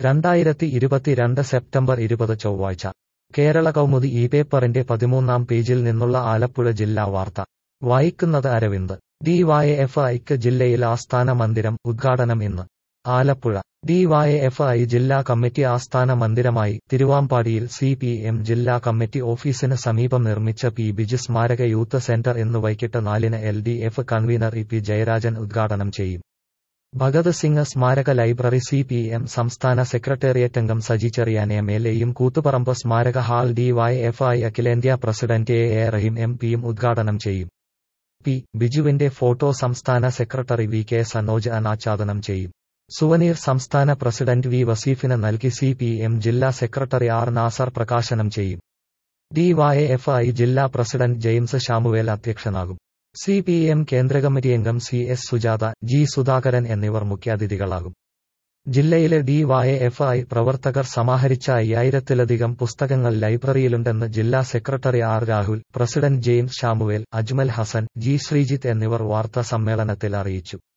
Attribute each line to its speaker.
Speaker 1: രണ്ടായിരത്തി ഇരുപത്തിരണ്ട് സെപ്റ്റംബർ ഇരുപത് ചൊവ്വാഴ്ച കേരള കൗമുദി ഈ പേപ്പറിന്റെ പതിമൂന്നാം പേജിൽ നിന്നുള്ള ആലപ്പുഴ ജില്ലാ വാർത്ത വായിക്കുന്നത് അരവിന്ദ് ഡിവൈഎഫ്ഐക്ക് ജില്ലയിൽ ആസ്ഥാന മന്ദിരം ഉദ്ഘാടനം ഇന്ന് ആലപ്പുഴ ഡിവൈഎഫ്ഐ ജില്ലാ കമ്മിറ്റി ആസ്ഥാന മന്ദിരമായി തിരുവാമ്പാടിയിൽ സി പി എം ജില്ലാ കമ്മിറ്റി ഓഫീസിന് സമീപം നിർമ്മിച്ച പി ബിജു സ്മാരക യൂത്ത് സെന്റർ ഇന്ന് വൈകിട്ട് നാലിന് L D F convener E P Jayarajan ഉദ്ഘാടനം ചെയ്യും ഭഗത് സിംഗ് സ്മാരക ലൈബ്രറി സി പി എം സംസ്ഥാന സെക്രട്ടേറിയറ്റ് അംഗം സജി ചെറിയാൻ എം എൽ എയും കൂത്തുപറമ്പ് സ്മാരക ഹാൾ ഡിവൈഎഫ്ഐ അഖിലേന്ത്യാ president A A Rahim M പിയും ഉദ്ഘാടനം ചെയ്യും പി ബിജുവിന്റെ ഫോട്ടോ സംസ്ഥാന സെക്രട്ടറി വി കെ സനോജ് അനാച്ഛാദനം ചെയ്യും സുവനീർ സംസ്ഥാന പ്രസിഡന്റ് വി വസീഫിന് നൽകി സി പി എം ജില്ലാ സെക്രട്ടറി ആർ നാസർ പ്രകാശനം ചെയ്യും ഡിവൈഎഫ്ഐ ജില്ലാ പ്രസിഡന്റ് ജെയിംസ് ഷാമുവേൽ അധ്യക്ഷനാകും സി പി എം കേന്ദ്ര കമ്മിറ്റി അംഗം C S Sujatha G Sudhakaran എന്നിവർ മുഖ്യാതിഥികളാകും ജില്ലയിലെ ഡിവൈഎഫ്ഐ പ്രവർത്തകർ സമാഹരിച്ച അയ്യായിരത്തിലധികം പുസ്തകങ്ങൾ ലൈബ്രറിയിലുണ്ടെന്ന് ജില്ലാ secretary R Rahul president James Shamuel Ajmal Hasan G Sreejith എന്നിവർ വാർത്താ സമ്മേളനത്തിൽ അറിയിച്ചു